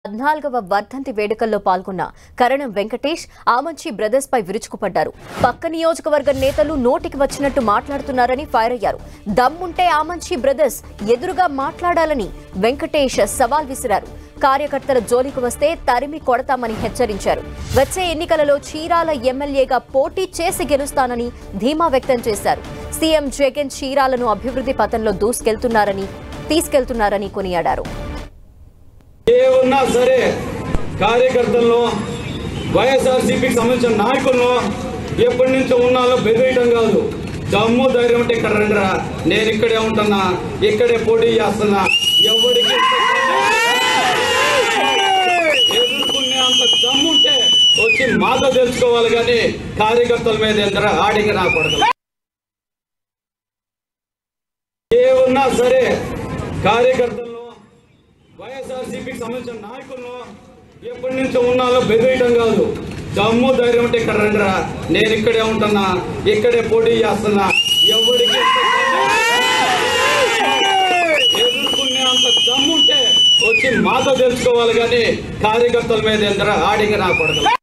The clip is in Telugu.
పద్నాలుగవ వర్ధంతి వేడుకల్లో పాల్గొన్న కరణం వెంకటేష్ ఆమంచి బ్రదర్స్ పై విరుచుకుపడ్డారు పక్క నియోజకవర్గ నేతలు నోటికి వచ్చినట్టు మాట్లాడుతున్నారని ఫైర్ అయ్యారు దమ్ముంటే ఆమంచి బ్రదర్స్ ఎదురుగా మాట్లాడాలని వెంకటేష్ సవాల్ విసిరారు కార్యకర్తల జోలికి వస్తే తరిమి కొడతామని హెచ్చరించారు వచ్చే ఎన్నికలలో చీరాల ఎమ్మెల్యేగా పోటీ చేసి గెలుస్తానని ధీమా వ్యక్తం చేశారు సీఎం జగన్ చీరాలను అభివృద్ధి పథంలో దూసుకెళ్తున్నారని తీసుకెళ్తున్నారని కొనియాడారు ఏ ఉన్నా సరే కార్యకర్తలను వైఎస్ఆర్సీపీకి సంబంధించిన నాయకులను ఎప్పటి నుంచో ఉన్నాలో బెదిరియటం కాదు దమ్ము ధైర్యం ఉంటే ఇక్కడ రండిరా నేను ఇక్కడే ఉంటున్నా ఇక్కడే పోటీ చేస్తున్నా ఎవరికి ఎదుర్కొనే అంత దమ్ము ఉంటే వచ్చి మాతో తెలుసుకోవాలి కానీ కార్యకర్తల మీద ఎంత ఆడికి నా కొడతాం ఏ ఉన్నా సరే కార్యకర్తలను వైఎస్ఆర్సీపీకి సంబంధించిన నాయకులను ఎప్పటి నుంచో ఉన్నాలో బెదిరియటం కాదు దమ్ము ధైర్యం ఉంటే ఇక్కడ రండిరా నేను ఇక్కడే ఉంటున్నా ఇక్కడే పోటీ చేస్తున్నా ఎవరికి ఎదుర్కొనే అంత దమ్ము ఉంటే వచ్చి మాతో తెలుసుకోవాలి కానీ కార్యకర్తల మీద ఎంత ఆడికి నా కొడతాం